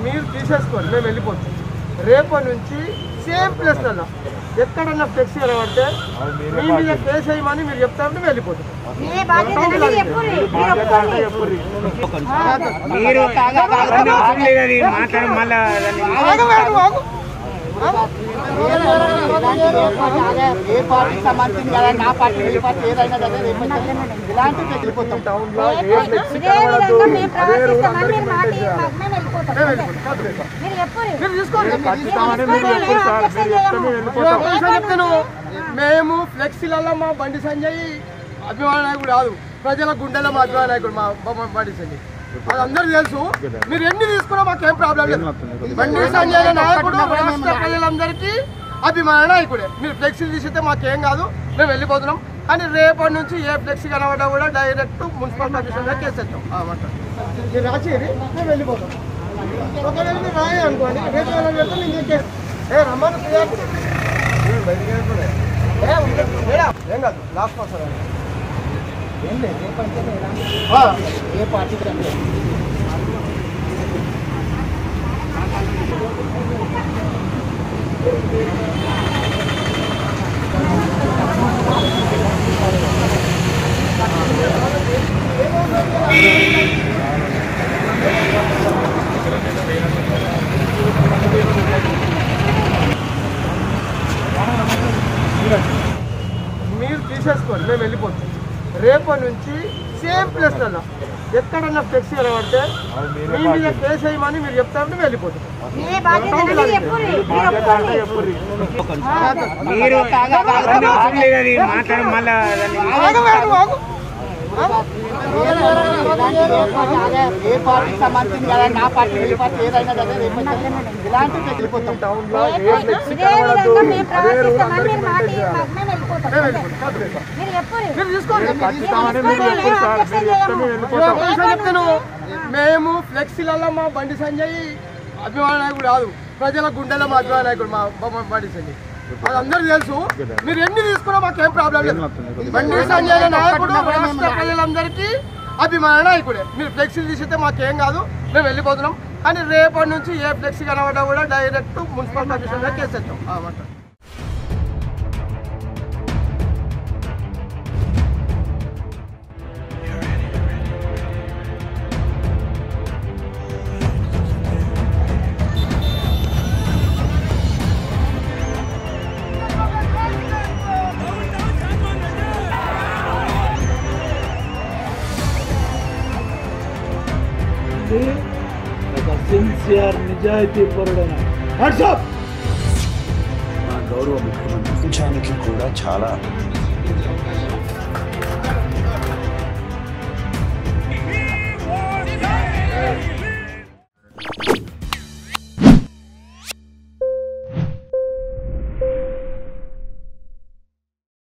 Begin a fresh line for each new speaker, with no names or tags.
మీరు తీసేసుకోండి మేము వెళ్ళిపోతాం రేపటి నుంచి సేమ్ ప్లేస్లలో ఎక్కడన్నా ఫ్లెక్స్ కనబడితే మీ మీద కేసు వేయమని మీరు చెప్తా ఉంటే మేము వెళ్ళిపోతాం
ఏ బాధ్యత అనేది ఎప్పుడు మీరు ఒప్పుకోండి.
మీరు అవసరం లేదని మాట్లాడి మళ్ళా దాన్ని
ఆగు, ఆగు, ఆగు.
ఏ పార్టీకి సంబంధించింది కదా నా పార్టీ ఈ పార్టీ ఏదైనా సరే రేపు ఇలాంటి వెళ్ళిపోతాం
టౌన్ లో ఏ ఫ్లెక్స్
ఇదే విధంగా మేము ప్రవర్తిస్తామని మీరు మాట ఇవ్వక మేము వెళ్ళిపోతాం
మేము
అంతే.
వెళ్ళిపోతాం ఖచ్చితంగా.
మీరు ఎప్పుడు
మీరు తీసుకోండి
ఖచ్చితంగానే మీరు ఎప్పుడు సార్, మీరు చెప్తే మేము
ఇప్పుడు ఒక విషయం చెప్తాను మేము ఫ్లెక్సీలలో మా బండి సంజయ్ అభిమాన నాయకుడు కాదు ప్రజల గుండెలో మా అభిమాన నాయకుడు మా మా బండి సంజయ్ అది అందరికీ తెలుసు మీరు ఎన్ని తీసుకున్నా మాకేం ప్రాబ్లం లేదు బండి సంజయ్ నాయకుడు రాష్ట్ర ప్రజలందరికీ అభిమాన నాయకుడే మీరు ఫ్లెక్సీలు తీసితే మాకేం కాదు మేము వెళ్ళిపోతున్నాం కానీ రేపటి నుంచి ఏ ఫ్లెక్సీ కనబడ్డా కూడా డైరెక్ట్ మున్సిపల్ కమిషనర్ కేసు వేస్తాం అన్నమాట మీరు రాసేది మేము వెళ్ళిపోతాం ఒకవేళ మీరు రాయే అనుకోండి రేపు వెళ్ళాలి చెప్తే నేను కేసు ఏ రమ్మని ప్రియాకు ఏ, ఉండదు. ఏడా? ఏం కాదు లాస్ట్ పాస్
ఏం లేదు ఏ పంచాయతీ ఎలా?
ఆ,
ఏ పార్టీకి రండి
మీరు తీసేసుకోండి మేము వెళ్ళిపోతాం రేపటి నుంచి సేమ్ ప్లేస్లలో ఎక్కడన్నా ఫ్లెక్సీ కనబడితే మీ మీద కేసు వేయమని మీరు చెప్తా ఉంటే మేము వెళ్ళిపోతాం
ఏ బాధ్యత అనేది ఎప్పుడు మీరు ఒప్పుకోండి.
మీరు అవసరం లేదని మాట్లాడి మళ్ళా దాన్ని
ఆగు, ఆగు, ఆగు.
ఏ పార్టీకి సంబంధించింది కదా నా పార్టీ ఈ పార్టీ ఏదైనా సరే రేపు ఇలాంటి వెళ్ళిపోతాం
టౌన్ లో ఏ ఫ్లెక్సీ
ఇదే
కనబడదు
విధంగా మేము
అదే రూల్
ప్రవర్తిస్తామని
అందరికీ
మీరు మాట
మెయింటైన్ చేయాలి.
ఇవ్వక మేము వెళ్ళిపోతాం
మేము
అంతే.
వెళ్ళిపోతాం ఖచ్చితంగా.
మీరు ఎప్పుడు
మీరు తీసుకోండి
ఇప్పుడు
ఒక విషయం చెప్తాను మేము ఫ్లెక్సీలలో మా బండి సంజయ్ అభిమాన నాయకుడు కాదు ప్రజల గుండెలో మా అభిమాన నాయకుడు మా మా బండి సంజయ్ అది అందరికీ తెలుసు మీరు ఎన్ని తీసుకున్నా మాకేం ప్రాబ్లం లేదు బండి సంజయ్ నాయకుడు రాష్ట్ర ప్రజలందరికీ అభిమాన నాయకుడే మీరు ఫ్లెక్సీలు తీసితే మాకేం కాదు మేము వెళ్ళిపోతున్నాం కానీ రేపటి నుంచి ఏ ఫ్లెక్సీ కనబడ్డా కూడా డైరెక్ట్ మున్సిపల్ కమిషనర్ కేసు వేస్తాం అన్నమాట
ఒక సిన్సియర్ నిజాయితీ పరుడైన వాట్సాప్
మా గౌరవ ముఖ్యమంత్రి ప్రపంచానికి కూడా చాలా